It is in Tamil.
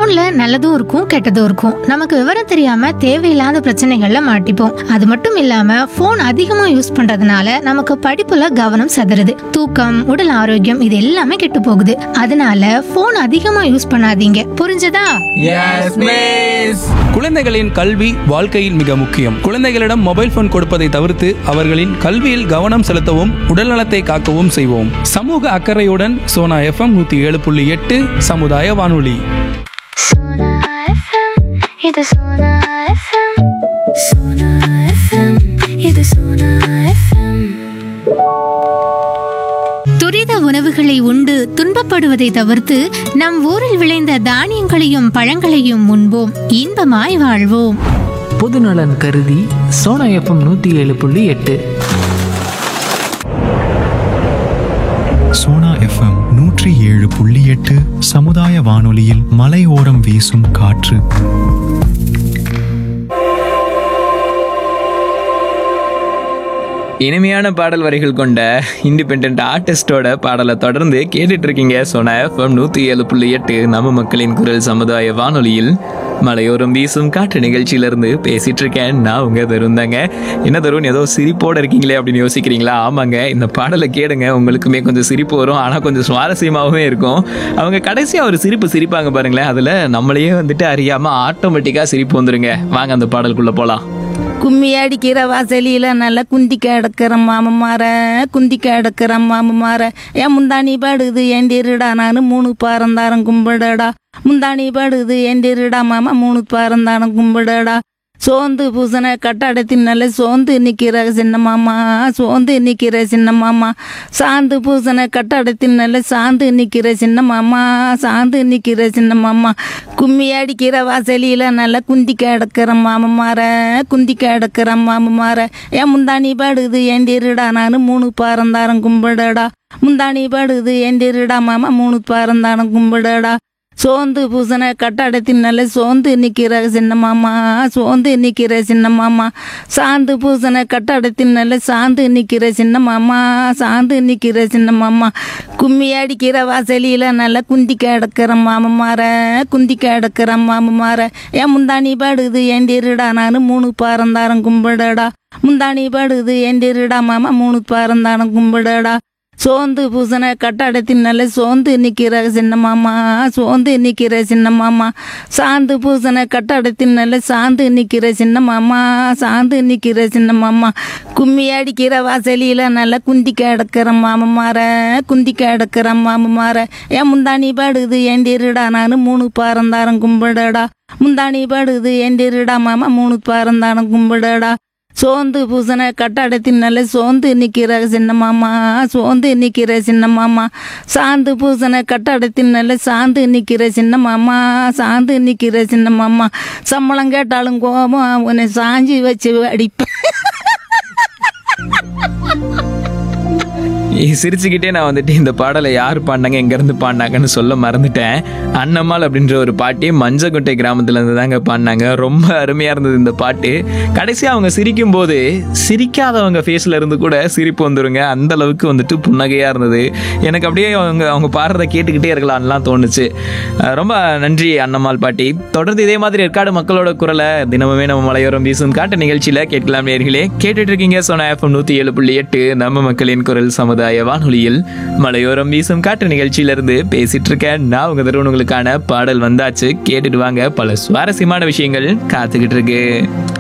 போன்ல நல்லதும் இருக்கும் கெட்டதும் இருக்கும் நமக்கு விவரம் தெரியாம தேவையில்லாத பிரச்சனைகள்ல மாட்டிப்போம் அது மட்டும் இல்லாம போன் அதிகமா யூஸ் பண்றதுனால நமக்கு படிப்புல கவனம் சதுருது தூக்கம் உடல் ஆரோக்கியம் இது எல்லாமே கெட்டு போகுது அதனால போன் அதிகமா யூஸ் பண்ணாதீங்க புரிஞ்சதா குழந்தைகளின் கல்வி வாழ்க்கையில் மிக முக்கியம் குழந்தைகளிடம் மொபைல் போன் கொடுப்பதை தவிர்த்து அவர்களின் கல்வியில் கவனம் செலுத்தவும் உடல்நலத்தை காக்கவும் செய்வோம் சமூக அக்கறையுடன் சோனா எஃப்எம் நூத்தி ஏழு புள்ளி எட்டு சமுதாய வானொலி Sona FM, இது Sona FM. Sona FM, இது Sona FM. துரித உணவுகளை உண்டு துன்பப்படுவதை தவிர்த்து நம் ஊரில் விளைந்த தானியங்களையும் பழங்களையும் உண்போம் இன்பமாய் வாழ்வோம் பொதுநலன் கருதி சோனா எஃப்எம் நூற்றி ஏழு புள்ளி எட்டு சோனா எஃப்எம் நூற்றி ஏழு புள்ளி எட்டு சமுதாய வானொலியில் மலையோரம் வீசும் காற்று இனிமையான பாடல் வரிகள் கொண்ட இண்டிபெண்ட் ஆர்டிஸ்டோட பாடலை தொடர்ந்து கேட்டுட்டு இருக்கீங்க சோனா எஃப்எம் நூற்றி ஏழு புள்ளி எட்டு நம்ம மக்களின் குரல் சமுதாய வானொலியில் மலையோரம் வீசும் காற்று நிகழ்ச்சியிலிருந்து பேசிட்டு இருக்கேன் நான் உங்க தருந்தாங்க என்ன தருண் ஏதோ சிரிப்போட இருக்கீங்களே அப்படின்னு யோசிக்கிறீங்களா ஆமாங்க இந்த பாடலை கேளுங்க உங்களுக்குமே கொஞ்சம் சிரிப்பு வரும் ஆனால் கொஞ்சம் சுவாரஸ்யமாகவும் இருக்கும் அவங்க கடைசியாக ஒரு சிரிப்பு சிரிப்பாங்க பாருங்களேன் அதில் நம்மளையே வந்துட்டு அறியாமல் ஆட்டோமேட்டிக்காக சிரிப்பு வந்துருங்க வாங்க அந்த பாடலுக்குள்ளே போகலாம் கும்மி அடிக்கிற வாசலில நல்ல குந்தி கிடக்கிற மாமமார குந்தி கிடக்கிற மாமமார என் முந்தாணி பாடுது ஏண்டிருடா நானு மூணு பாரந்தாரம் கும்பிடடா முந்தாணி பாடுது ஏண்டிருடா மாமா மூணு பாரந்தாரம் கும்பிடடா சோந்து பூசண கட்டாடத்தின் நல்ல சோந்து நிக்கிற சின்ன மாமா சோந்து நிக்கிற சின்ன மாமா சாந்து பூசண கட்டாடத்தின் நல்ல சாந்து நிக்கிற சின்ன மாமா சாந்து நிக்கிற சின்ன மாமா கும்மி அடிக்கிற வாசலில நல்ல குந்தி கிடக்கிற மாமமார குந்தி கிடக்கிற மாமமார என் முந்தாணி பாடுது ஏண்டிருடா நானு மூணு பாரந்தாரம் கும்பிடடா முந்தாணி பாடுது ஏண்டிருடா மாமா மூணு பாரந்தாரம் கும்பிடடா சோந்து பூசண கட்டாடத்தின் நல்ல சோந்து நிக்கிற சின்ன மாமா சோந்து நிக்கிற சின்ன மாமா சாந்து பூசண கட்டாடத்தின் நல்ல சாந்து நிக்கிற சின்ன மாமா சாந்து நிக்கிற சின்ன மாமா கும்மி அடிக்கிற வாசலில நல்ல குந்தி கிடக்கிற மாமமார குந்தி கிடக்கிற மாமமார என் முந்தாணி பாடுது ஏண்டிருடா நானு மூணு பாரந்தாரம் கும்பிடடா முந்தாணி பாடுது ஏண்டிருடா மாமா மூணு பாரந்தாரம் கும்பிடடா சோந்து பூசண கட்டாடத்தின் நல்ல சோந்து நிக்கிற சின்ன மாமா சோந்து நிக்கிற சின்ன மாமா சாந்து பூசண கட்டாடத்தின் நல்ல சாந்து நிக்கிற சின்ன மாமா சாந்து நிக்கிற சின்ன மாமா கும்மி அடிக்கிற வாசலில நல்ல குந்தி கிடக்கிற மாமமார குந்தி கிடக்கிற மாமமார என் முந்தாணி பாடுது ஏண்டிருடா நானு மூணு பாரந்தாரம் கும்பிடடா முந்தாணி பாடுது ஏண்டிருடா மாமா மூணு பாரந்தாரம் கும்பிடடா சோந்து பூசண கட்டாடத்தின் நல்ல சோந்து நிக்கிற சின்ன மாமா சோந்து நிக்கிற சின்ன மாமா சாந்து பூசண கட்டாடத்தின் நல்ல சாந்து நிக்கிற சின்ன மாமா சாந்து நிக்கிற சின்ன மாமா சம்பளம் கேட்டாலும் கோபம் உன்னை சாஞ்சி வச்சு அடிப்பேன் சிரிச்சுக்கிட்டே நான் வந்துட்டு இந்த பாடலை யார் பாடினாங்க எங்கேருந்து பாடினாங்கன்னு சொல்ல மறந்துட்டேன் அன்னம்மாள் அப்படின்ற ஒரு பாட்டி மஞ்சக்குட்டை கிராமத்துல இருந்து தாங்க பாடினாங்க ரொம்ப அருமையாக இருந்தது இந்த பாட்டு கடைசியாக அவங்க சிரிக்கும் போது சிரிக்காதவங்க ஃபேஸில் இருந்து கூட சிரிப்பு வந்துருங்க அந்த அளவுக்கு வந்துட்டு புன்னகையாக இருந்தது எனக்கு அப்படியே அவங்க அவங்க பாடுறத கேட்டுக்கிட்டே இருக்கலாம்லாம் தோணுச்சு அஹ் ரொம்ப நன்றி அன்னம்மாள் பாட்டி தொடர்ந்து இதே மாதிரி ஏற்காடு மக்களோட குரலை தினமுமே நம்ம மலையோரம் வீசும் காட்டு நிகழ்ச்சியில் கேட்கலாம் நேர்களே கேட்டுட்டு இருக்கீங்க சோனா எஃப்எம் நூற்றி ஏழு புள்ளி எட்டு நம்ம மக்களின் குரல் சமுதாய வானொலியில் மலையோரம் வீசும் காட்டு நிகழ்ச்சியிலிருந்து பேசிட்டு இருக்கேன் நான் உங்க தருவனுங்களுக்கான பாடல் வந்தாச்சு கேட்டுட்டு வாங்க பல சுவாரஸ்யமான விஷயங்கள் காத்துக்கிட்டு இருக்கு